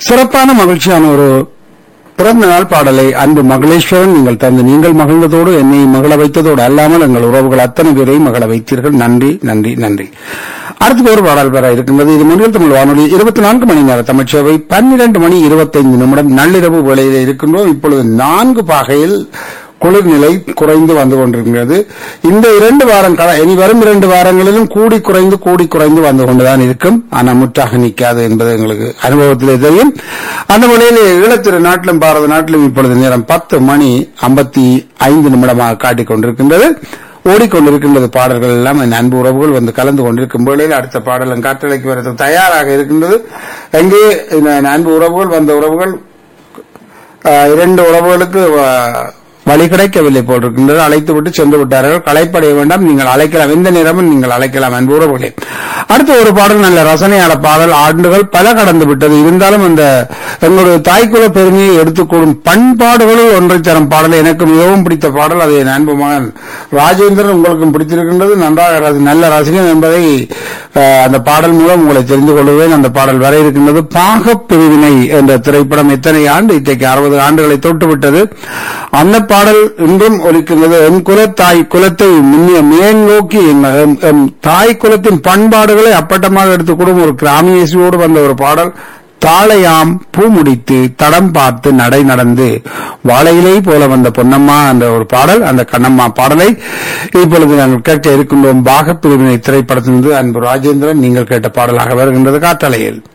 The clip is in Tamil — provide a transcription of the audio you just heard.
சிறப்பான மகிழ்ச்சியான ஒரு பிறந்த நாள் பாடலை அன்பு மகளேஸ்வரன் நீங்கள் தந்து நீங்கள் மகிழ்ந்ததோடு என்னை மகள வைத்ததோடு அல்லாமல் எங்கள் உறவுகள் அத்தனை பேரையும் மகள வைத்தீர்கள் நன்றி நன்றி நன்றி அடுத்த ஒரு பாடல் பெற இருக்கின்றது இது முன்னில் தமிழ் வானொலி இருபத்தி நான்கு மணி நேர தமிழ்ச்சேவை பன்னிரண்டு மணி இருபத்தைந்து நிமிடம் நள்ளிரவு வேளையில் இருக்கின்றோம் இப்பொழுது நான்கு பாகையில் குளிர்நிலை குறைந்து வந்து கொண்டிருக்கிறது இந்த இரண்டு வாரம் கல- இனி வரும் இரண்டு வாரங்களிலும் கூடி குறைந்து கூடி குறைந்து வந்து கொண்டுதான் இருக்கும் ஆனால் முற்றாக நிற்காது என்பது எங்களுக்கு அனுபவத்திலே தெரியும் அந்த வழியில் ஈழத்திரு நாட்டிலும் பாரத நாட்டிலும் இப்பொழுது நேரம் பத்து மணி ஐம்பத்தி ஐந்து நிமிடமாக காட்டிக் கொண்டிருக்கின்றது ஓடிக்கொண்டிருக்கின்றது பாடல்கள் எல்லாம் என் அன்பு உறவுகள் வந்து கலந்து கொண்டிருக்கும் வேளையில் அடுத்த பாடலும் காற்றலைக்கு வரது தயாராக இருக்கின்றது எங்கே இந்த அன்பு உறவுகள் வந்த உறவுகள் ஆஹ், இரண்டு உறவுகளுக்கு ஆஹ், வழி கிடைக்கவில்லை போல் இருக்கின்றது அழைத்து விட்டு சென்று விட்டார்கள் களைப்படைய வேண்டாம் நீங்கள் அழைக்கலாம் எந்த நேரமும் நீங்கள் அழைக்கலாம் அன்பு உறவுகளே அடுத்த ஒரு பாடல் நல்ல ரசனையான பாடல் ஆண்டுகள் பல கடந்து விட்டது இருந்தாலும் அந்த எங்களுடைய தாய்க்குல பெருமையை எடுத்துக்கூடும் பண்பாடுகளில் ஒன்றை தரும் பாடல் எனக்கு மிகவும் பிடித்த பாடல் அது என் அன்பு மகன் ராஜேந்திரன் உங்களுக்கும் பிடித்திருக்கின்றது நன்றாக ரசி- நல்ல ரசிகன் என்பதை ஆஹ், அந்த பாடல் மூலம் உங்களை தெரிந்து கொள்வேன் அந்த பாடல் வர இருக்கின்றது பாகப் பிரிவினை என்ற திரைப்படம் எத்தனை ஆண்டு இன்றைக்கு அறுபது ஆண்டுகளை தொட்டுவிட்டது அந்த பாடல் இன்றும் ஒலிக்கின்றது என் குலத்தாய் குலத்தை முன்னிய மேல் நோக்கி எம்- எம்- எம் தாய் குலத்தின் பண்பாடுகளை அப்பட்டமாக எடுத்துக்கூடும் ஒரு கிராமிய இசையோடு வந்த ஒரு பாடல் தாளையாம் பூ முடித்து தடம் பார்த்து நடை நடந்து வாழையிலை போல வந்த பொன்னம்மா என்ற ஒரு பாடல் அந்த கண்ணம்மா பாடலை இப்பொழுது நாங்கள் கேட்க இருக்கின்றோம் பாகப் பிரிவினை திரைப்படத்திலிருந்து அன்பு ராஜேந்திரன் நீங்கள் கேட்ட பாடலாக வருகின்றது காற்றலையில்